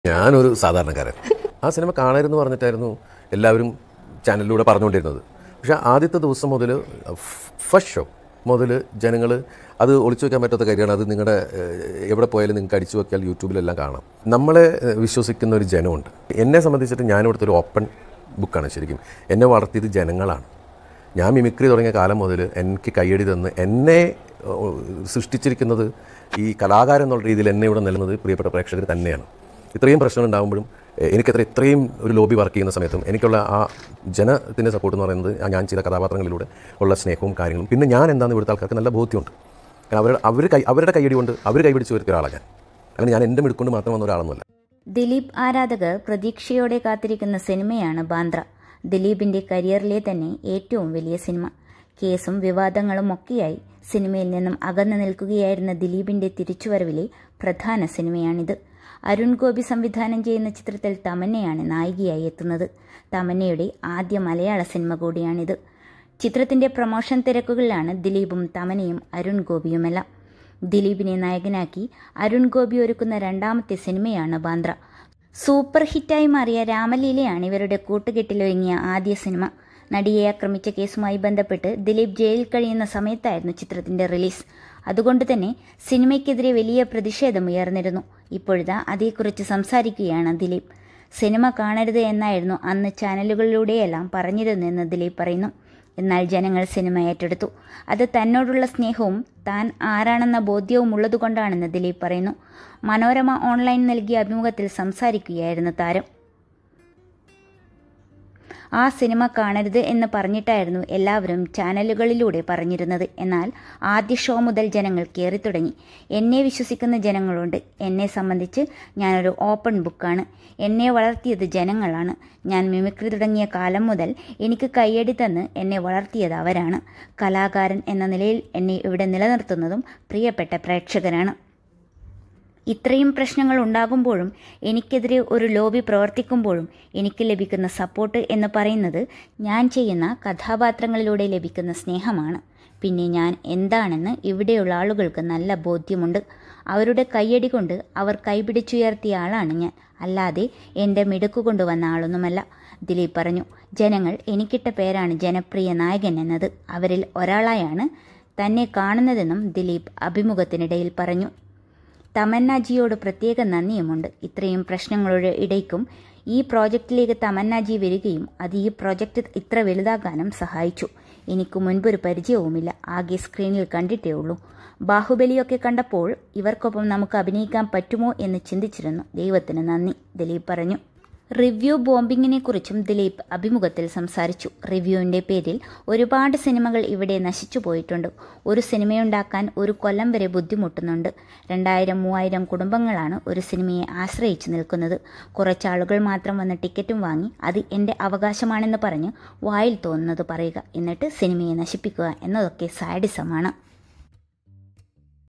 ഞാനൊരു സാധാരണക്കാരൻ ആ സിനിമ കാണരുതെന്ന് പറഞ്ഞിട്ടായിരുന്നു എല്ലാവരും ചാനലിലൂടെ പറഞ്ഞുകൊണ്ടിരുന്നത് പക്ഷേ ആദ്യത്തെ ദിവസം മുതൽ ഫസ്റ്റ് ഷോ മുതൽ ജനങ്ങൾ അത് ഒളിച്ചു വെക്കാൻ പറ്റാത്ത കാര്യമാണ് അത് നിങ്ങളുടെ ഏഹ്, എവിടെ പോയാലും നിങ്ങൾക്ക് അടിച്ചു വെക്കിയാൽ യൂട്യൂബിലെല്ലാം കാണാം നമ്മളെ ഏഹ്, വിശ്വസിക്കുന്ന ഒരു ജനമുണ്ട് എന്നെ സംബന്ധിച്ചിട്ട് ഞാനിവിടുത്തെ ഒരു ഓപ്പൺ ബുക്കാണ് ശരിക്കും എന്നെ വളർത്തിയത് ജനങ്ങളാണ് ഞാൻ മിമിക്രി തുടങ്ങിയ കാലം മുതൽ എനിക്ക് കയ്യടി തന്ന് എന്നെ ഏഹ്, സൃഷ്ടിച്ചിരിക്കുന്നത് ഈ കലാകാരൻ എന്നുള്ള രീതിയിൽ എന്നെ ഇവിടെ നിൽക്കുന്നത് പ്രിയപ്പെട്ട പ്രേക്ഷകർ തന്നെയാണ് ഇത്രയും പ്രശ്നം ഉണ്ടാകുമ്പോഴും എ- എനിക്കത്ര ഇത്രയും ഒരു ലോബി വർക്ക് ചെയ്യുന്ന സമയത്തും എനിക്കുള്ള ആ ജനത്തിൻ്റെ സപ്പോർട്ട് എന്ന് പറയുന്നത് ആ ഞാൻ ചെയ്ത കഥാപാത്രങ്ങളിലൂടെ ഉള്ള സ്നേഹവും കാര്യങ്ങളും പിന്നെ ഞാൻ എന്താണെന്ന് ഇവിടുത്തെ ആൾക്കാർക്ക് നല്ല ബോധ്യമുണ്ട് കാരണം അവർ അവർ കൈ അവരുടെ കൈയടി കൊണ്ട് അവർ കൈപിടിച്ച് വരുത്തിയ ഒരാളാണ് ഞാൻ അങ്ങനെ ഞാൻ എൻ്റെ മിടുക്കൊണ്ട് മാത്രം വന്ന ഒരാളൊന്നുമല്ല ദിലീപ് ആരാധകർ പ്രതീക്ഷയോടെ കാത്തിരിക്കുന്ന സിനിമയാണ് ബാന്ദ്ര ദിലീപിന്റെ കരിയറിലെ തന്നെ ഏറ്റവും വലിയ സിനിമ കേസും വിവാദങ്ങളും ഒക്കെയായി സിനിമയിൽ നിന്നും അകന്നു നിൽക്കുകയായിരുന്ന ദിലീപിന്റെ തിരിച്ചുവരവിലെ പ്രധാന സിനിമയാണിത് അരുൺ ഗോപി സംവിധാനം ചെയ്യുന്ന ചിത്രത്തിൽ തമന്നയാണ് നായികയായി എത്തുന്നത് തമന്നയുടെ ആദ്യ മലയാള സിനിമ കൂടിയാണിത് ചിത്രത്തിന്റെ പ്രൊമോഷൻ തിരക്കുകളിലാണ് ദിലീപും തമനയും അരുൺ ഗോപിയുമെല്ലാം ദിലീപിനെ നായകനാക്കി അരുൺ ഗോപി ഒരുക്കുന്ന രണ്ടാമത്തെ സിനിമയാണ് ബാന്ദ്ര സൂപ്പർ ഹിറ്റായി മാറിയ രാമലീലയാണ് ഇവരുടെ കൂട്ടുകെട്ടിലൊരുങ്ങിയ ആദ്യ സിനിമ നടിയെ ആക്രമിച്ച കേസുമായി ബന്ധപ്പെട്ട് ദിലീപ് ജയിലിൽ കഴിയുന്ന സമയത്തായിരുന്നു ചിത്രത്തിന്റെ റിലീസ് അതുകൊണ്ട് തന്നെ സിനിമയ്ക്കെതിരെ വലിയ പ്രതിഷേധം ഉയർന്നിരുന്നു ഇപ്പോഴിതാ അതേക്കുറിച്ച് സംസാരിക്കുകയാണ് ദിലീപ് സിനിമ കാണരുത് എന്നായിരുന്നു അന്ന് ചാനലുകളിലൂടെയെല്ലാം പറഞ്ഞിരുന്നെന്ന് ദിലീപ് പറയുന്നു എന്നാൽ ജനങ്ങൾ സിനിമ ഏറ്റെടുത്തു അത് തന്നോടുള്ള സ്നേഹവും താൻ ആരാണെന്ന ബോധ്യവും ഉള്ളതുകൊണ്ടാണെന്ന് ദിലീപ് പറയുന്നു മനോരമ ഓൺലൈൻ നൽകിയ അഭിമുഖത്തിൽ സംസാരിക്കുകയായിരുന്നു താരം ആ സിനിമ കാണരുത് എന്ന് പറഞ്ഞിട്ടായിരുന്നു എല്ലാവരും ചാനലുകളിലൂടെ പറഞ്ഞിരുന്നത് എന്നാൽ ആദ്യ ഷോ മുതൽ ജനങ്ങൾ കയറിത്തുടങ്ങി എന്നെ വിശ്വസിക്കുന്ന ജനങ്ങളുണ്ട് എന്നെ സംബന്ധിച്ച് ഞാനൊരു ഓപ്പൺ ബുക്കാണ് എന്നെ വളർത്തിയത് ജനങ്ങളാണ് ഞാൻ മിമിക്രി തുടങ്ങിയ കാലം മുതൽ എനിക്ക് കയ്യടി തന്ന് എന്നെ വളർത്തിയത് അവരാണ് കലാകാരൻ എന്ന നിലയിൽ എന്നെ ഇവിടെ നിലനിർത്തുന്നതും പ്രിയപ്പെട്ട പ്രേക്ഷകരാണ് ഇത്രയും പ്രശ്നങ്ങൾ ഉണ്ടാകുമ്പോഴും എനിക്കെതിരെ ഒരു ലോബി പ്രവർത്തിക്കുമ്പോഴും എനിക്ക് ലഭിക്കുന്ന സപ്പോർട്ട് എന്ന് പറയുന്നത് ഞാൻ ചെയ്യുന്ന കഥാപാത്രങ്ങളിലൂടെ ലഭിക്കുന്ന സ്നേഹമാണ് പിന്നെ ഞാൻ എന്താണെന്ന് ഇവിടെയുള്ള ആളുകൾക്ക് നല്ല ബോധ്യമുണ്ട് അവരുടെ കയ്യടി കൊണ്ട് അവർ കൈപിടിച്ചുയർത്തിയ ആളാണ് ഞാൻ അല്ലാതെ എൻ്റെ മിടുക്കുകൊണ്ട് വന്ന ആളൊന്നുമല്ല ദിലീപ് പറഞ്ഞു ജനങ്ങൾ എനിക്കിട്ട പേരാണ് ജനപ്രിയ നായകൻ എന്നത് അവരിൽ ഒരാളായാണ് തന്നെ കാണുന്നതെന്നും ദിലീപ് അഭിമുഖത്തിനിടയിൽ പറഞ്ഞു തമന്നാജിയോട് പ്രത്യേക നന്ദിയുമുണ്ട് ഇത്രയും പ്രശ്നങ്ങളുടെ ഇടയ്ക്കും ഈ പ്രോജക്റ്റിലേക്ക് തമന്നാജി വരികയും അത് ഈ പ്രോജക്റ്റ് ഇത്ര വലുതാകാനും സഹായിച്ചു എനിക്ക് മുൻപൊരു പരിചയവുമില്ല ആകെ സ്ക്രീനിൽ കണ്ടിട്ടേ ഉള്ളൂ ബാഹുബലിയൊക്കെ കണ്ടപ്പോൾ ഇവർക്കൊപ്പം നമുക്ക് അഭിനയിക്കാൻ പറ്റുമോ എന്ന് ചിന്തിച്ചിരുന്നു ദൈവത്തിന് നന്ദി ദിലീപ് പറഞ്ഞു റിവ്യൂ ബോംബിങ്ങിനെ കുറിച്ചും ദിലീപ് അഭിമുഖത്തിൽ സംസാരിച്ചു റിവ്യൂവിന്റെ പേരിൽ ഒരുപാട് സിനിമകൾ ഇവിടെ നശിച്ചു പോയിട്ടുണ്ട് ഒരു സിനിമയുണ്ടാക്കാൻ ഒരു കൊല്ലം വരെ ബുദ്ധിമുട്ടുന്നുണ്ട് രണ്ടായിരം മൂവായിരം കുടുംബങ്ങളാണ് ഒരു സിനിമയെ ആശ്രയിച്ചു നിൽക്കുന്നത് കുറച്ചാളുകൾ മാത്രം വന്ന് ടിക്കറ്റും വാങ്ങി അത് എൻ്റെ അവകാശമാണെന്ന് പറഞ്ഞ് വായിൽ തോന്നുന്നത് പറയുക എന്നിട്ട് സിനിമയെ നശിപ്പിക്കുക എന്നതൊക്കെ സാഡിസമാണ്